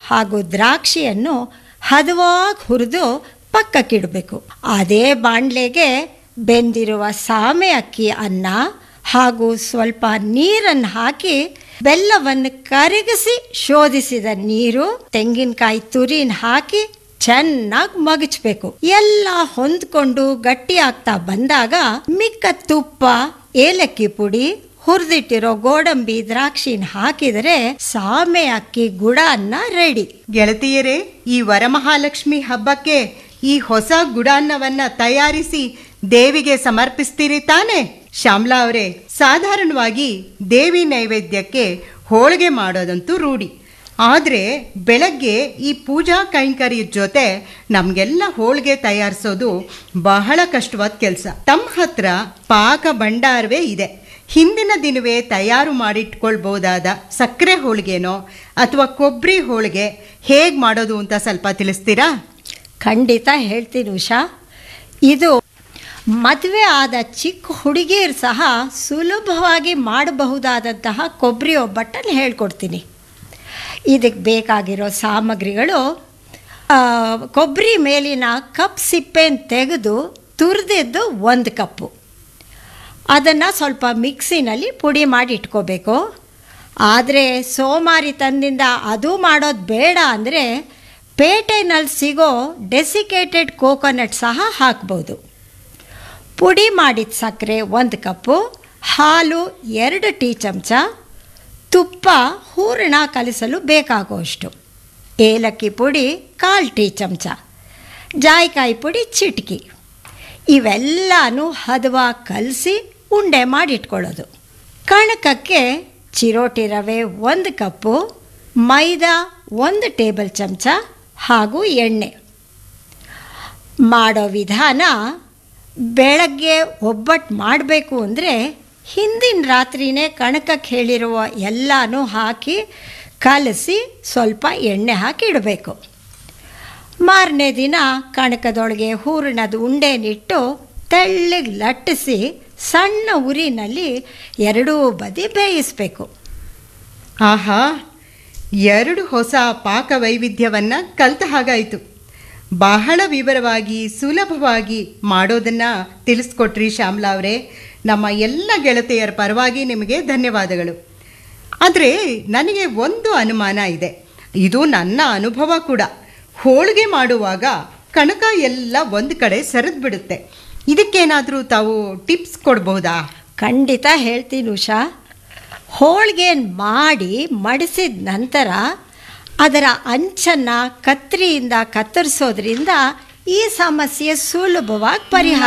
ಹಾಗೂ ದ್ರಾಕ್ಷಿಯನ್ನು ಹದವಾಗಿ ಹುರಿದು ಪಕ್ಕಕ್ಕಿಡಬೇಕು ಅದೇ ಬಾಣಲೆಗೆ ಬೆಂದಿರುವ ಸಾಮೆ ಅಕ್ಕಿ ಅನ್ನ ಹಾಗೂ ಸ್ವಲ್ಪ ನೀರನ್ನು ಹಾಕಿ ಬೆಲ್ಲವನ್ನು ಕರಗಿಸಿ ಶೋಧಿಸಿದ ನೀರು ತೆಂಗಿನಕಾಯಿ ತುರಿನ ಹಾಕಿ ಚೆನ್ನಾಗಿ ಮಗಚಬೇಕು ಎಲ್ಲ ಹೊಂದ್ಕೊಂಡು ಗಟ್ಟಿ ಆಗ್ತಾ ಬಂದಾಗ ಮಿಕ್ಕ ತುಪ್ಪ ಏಲಕ್ಕಿ ಪುಡಿ ಹುರಿದಿಟ್ಟಿರೋ ಗೋಡಂಬಿ ದ್ರಾಕ್ಷಿನ ಹಾಕಿದರೆ ಸಾಮೆ ಅಕ್ಕಿ ಗುಡ ಅನ್ನ ರೆಡಿ ಗೆಳತಿಯರೇ ಈ ವರಮಹಾಲಕ್ಷ್ಮಿ ಹಬ್ಬಕ್ಕೆ ಈ ಹೊಸ ಗುಡಾನ್ನವನ್ನ ತಯಾರಿಸಿ ದೇವಿಗೆ ಸಮರ್ಪಿಸ್ತೀರಿ ತಾನೆ ಶ್ಯಾಮ್ಲಾ ಅವರೇ ಸಾಧಾರಣವಾಗಿ ದೇವಿ ನೈವೇದ್ಯಕ್ಕೆ ಹೋಳಿಗೆ ಮಾಡೋದಂತೂ ರೂಢಿ ಆದರೆ ಬೆಳಗ್ಗೆ ಈ ಪೂಜಾ ಕೈಂಕರ್ಯದ ಜೊತೆ ನಮಗೆಲ್ಲ ಹೋಳಿಗೆ ತಯಾರಿಸೋದು ಬಹಳ ಕಷ್ಟವಾದ ಕೆಲಸ ತಮ್ಮ ಹತ್ರ ಪಾಕ ಭಂಡಾರವೇ ಇದೆ ಹಿಂದಿನ ದಿನವೇ ತಯಾರು ಮಾಡಿಟ್ಕೊಳ್ಬೋದಾದ ಸಕ್ಕರೆ ಹೋಳಿಗೆನೋ ಅಥವಾ ಕೊಬ್ಬರಿ ಹೋಳಿಗೆ ಹೇಗೆ ಮಾಡೋದು ಅಂತ ಸ್ವಲ್ಪ ತಿಳಿಸ್ತೀರಾ ಖಂಡಿತ ಹೇಳ್ತೀನಿ ಉಷಾ ಇದು ಮದುವೆ ಆದ ಚಿಕ್ಕ ಹುಡುಗಿಯರು ಸಹ ಸುಲಭವಾಗಿ ಮಾಡಬಹುದಾದಂತಹ ಕೊಬ್ಬರಿ ಒಬ್ಬಟ್ಟನ್ನು ಹೇಳ್ಕೊಡ್ತೀನಿ ಇದಕ್ಕೆ ಬೇಕಾಗಿರೋ ಸಾಮಗ್ರಿಗಳು ಆ, ಕೊಬ್ಬರಿ ಮೇಲಿನ ಕಪ್ ಸಿಪ್ಪೆನ ತೆಗೆದು ತುರಿದಿದ್ದು ಒಂದು ಕಪ್ಪು ಅದನ್ನು ಸ್ವಲ್ಪ ಮಿಕ್ಸಿನಲ್ಲಿ ಪುಡಿ ಮಾಡಿ ಇಟ್ಕೋಬೇಕು ಆದರೆ ಸೋಮಾರಿ ತಂದಿಂದ ಅದು ಮಾಡೋದು ಬೇಡ ಅಂದರೆ ಪೇಟೆನಲ್ಲಿ ಸಿಗೋ ಡೆಸಿಕೇಟೆಡ್ ಕೋಕೋನಟ್ ಸಹ ಹಾಕ್ಬೋದು ಪುಡಿ ಮಾಡಿದ ಸಕ್ಕರೆ ಒಂದು ಕಪ್ಪು ಹಾಲು ಎರಡು ಟೀ ಚಮಚ ತುಪ್ಪ ಹೂರಣ ಕಲಿಸಲು ಬೇಕಾಗುವಷ್ಟು ಏಲಕ್ಕಿ ಪುಡಿ ಕಾಲು ಟೀ ಚಮಚ ಜಾಯಿಕಾಯಿ ಪುಡಿ ಚಿಟಕಿ ಇವೆಲ್ಲನೂ ಹದವಾಗಿ ಕಲಸಿ ಉಂಡೆ ಮಾಡಿಟ್ಕೊಳ್ಳೋದು ಕಣಕಕ್ಕೆ ಚಿರೋಟಿ ರವೆ ಒಂದು ಕಪ್ಪು ಮೈದಾ ಒಂದು ಟೇಬಲ್ ಚಮಚ ಹಾಗೂ ಎಣ್ಣೆ ಮಾಡೋ ವಿಧಾನ ಬೆಳಗ್ಗೆ ಒಬ್ಬಟ್ಟು ಮಾಡಬೇಕು ಅಂದರೆ ಹಿಂದಿನ ರಾತ್ರಿನೇ ಕಣಕಕ್ಕೆ ಹೇಳಿರುವ ಎಲ್ಲನೂ ಹಾಕಿ ಕಲಸಿ ಸ್ವಲ್ಪ ಎಣ್ಣೆ ಹಾಕಿ ಇಡಬೇಕು ಮಾರನೇ ದಿನ ಕಣಕದೊಳಗೆ ಹೂರಣದ ಉಂಡೆನಿಟ್ಟು ತೆಳ್ಳಗೆ ಲಟ್ಟಿಸಿ ಸಣ್ಣ ಉರಿನಲ್ಲಿ ಎರಡೂ ಬದಿ ಬೇಯಿಸಬೇಕು ಆಹಾ ಎರಡು ಹೊಸ ಪಾಕ ವೈವಿಧ್ಯವನ್ನ ಕಲ್ತ ಹಾಗಾಯಿತು ಬಹಳ ವಿವರವಾಗಿ ಸುಲಭವಾಗಿ ಮಾಡೋದನ್ನ ತಿಳಿಸ್ಕೊಟ್ರಿ ಶ್ಯಾಮ್ಲಾ ಅವರೇ ನಮ್ಮ ಎಲ್ಲ ಗೆಳತಿಯರ ಪರವಾಗಿ ನಿಮಗೆ ಧನ್ಯವಾದಗಳು ಆದರೆ ನನಗೆ ಒಂದು ಅನುಮಾನ ಇದೆ ಇದು ನನ್ನ ಅನುಭವ ಕೂಡ ಹೋಳಿಗೆ ಮಾಡುವಾಗ ಕಣಕ ಎಲ್ಲ ಒಂದು ಕಡೆ ಸರಿದು ಬಿಡುತ್ತೆ ಇದಕ್ಕೇನಾದರೂ ತಾವು ಟಿಪ್ಸ್ ಕೊಡ್ಬೋದಾ ಖಂಡಿತ ಹೇಳ್ತೀನಿ ಉಷಾ ಹೋಳಿಗೆ ಮಾಡಿ ಮಡಿಸಿದ ನಂತರ ಅದರ ಅಂಚನ್ನು ಕತ್ತರಿಯಿಂದ ಕತ್ತರಿಸೋದ್ರಿಂದ ಈ ಸಮಸ್ಯೆ ಸುಲಭವಾಗಿ ಪರಿಹಾರ